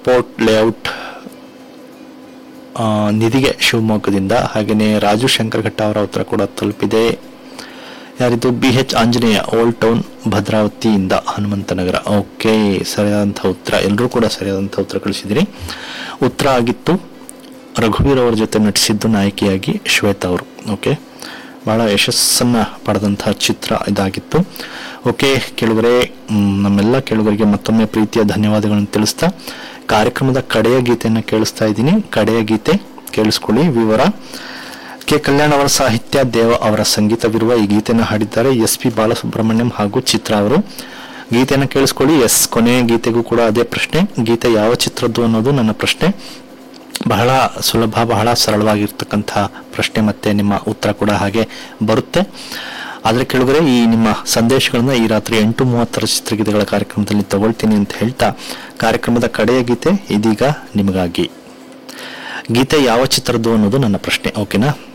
port layout ಆ, ನಿಧಿಗೆ ಶಿವಮೊಗ್ಗದಿಂದ ಹಾಗೆಯೇ ರಾಜು ಶಂಕರಘಟ್ಟ ಅವರ ಉತ್ತರ ಕೂಡ ತಲುಪಿದೆ ಯಾರಿದು B H Anjaneya old town ಭದ್ರಾವತಿಯಿಂದ ಹನುಮಂತನಗರ ಓಕೆ ಸರಿಯಾದಂಥ ಉತ್ತರ ಎಲ್ಲರೂ ಕೂಡ ಸರಿಯಾದಂಥ ಉತ್ತರ ಕಳಿಸಿದಿರಿ ಉತ್ತರ ಆಗಿತ್ತು ರಘುವೀರ್ ಅವರ ಜೊತೆ ನಟಿಸಿದ್ದು ನಾಯಕಿಯಾಗಿ ಶ್ವೇತಾ ಅವರು ಓಕೆ ಬಹಳ ಯಶಸ್ಸನ್ನು ಪಡೆದಂತಹ ಚಿತ್ರ ಇದಾಗಿತ್ತು ಓಕೆ ಕೇಳುಗರೆ ಮ್, ನಮ್ಮೆಲ್ಲ ಕೇಳುಗರಿಗೆ ಮತ್ತೊಮ್ಮೆ ಪ್ರೀತಿಯ ಧನ್ಯವಾದಗಳನ್ನು ತಿಳಿಸ್ತಾ ಕಾರ್ಯಕ್ರಮದ ಕಡೆಯ ಗೀತೆಯನ್ನು ಕೇಳಿಸ್ತಾ ಇದ್ದೀನಿ ಕಡೆಯ ಗೀತೆ ಕೇಳಿಸ್ಕೊಳ್ಳಿ ವಿವರ ಕೆ ಕಲ್ಯಾಣ್ ಅವರ ಸಾಹಿತ್ಯ ದೇವ ಅವರ ಸಂಗೀತವಿರುವ ಈ ಗೀತೆಯನ್ನು ಹಾಡಿದ್ದಾರೆ ಎಸ್ ಪಿ ಬಾಲಸುಬ್ರಹ್ಮಣ್ಯಂ ಹಾಗೂ ಚಿತ್ರ ಅವರು ಗೀತೆಯನ್ನು ಕೇಳಿಸ್ಕೊಳ್ಳಿ ಎಸ್ ಕೊನೆಯ ಗೀತೆಗೂ ಕೂಡ ಅದೇ ಪ್ರಶ್ನೆ ಗೀತೆ ಯಾವ ಚಿತ್ರದ್ದು ಅನ್ನೋದು ನನ್ನ ಪ್ರಶ್ನೆ ಬಹಳ ಸುಲಭ ಬಹಳ ಸರಳವಾಗಿರ್ತಕ್ಕಂಥ ಪ್ರಶ್ನೆ ಮತ್ತೆ ನಿಮ್ಮ ಉತ್ತರ ಕೂಡ ಹಾಗೆ ಬರುತ್ತೆ ಆದರೆ ಕೆಳಗರೆ ಈ ನಿಮ್ಮ ಸಂದೇಶಗಳನ್ನ ಈ ರಾತ್ರಿ ಎಂಟು ಮೂವತ್ತರ ಚಿತ್ರಗೀತೆಗಳ ಕಾರ್ಯಕ್ರಮದಲ್ಲಿ ತಗೊಳ್ತೀನಿ ಅಂತ ಹೇಳ್ತಾ ಕಾರ್ಯಕ್ರಮದ ಕಡೆಯ ಗೀತೆ ಇದೀಗ ನಿಮಗಾಗಿ ಗೀತೆ ಯಾವ ಚಿತ್ರದ್ದು ಅನ್ನೋದು ನನ್ನ ಪ್ರಶ್ನೆ ಓಕೆನಾ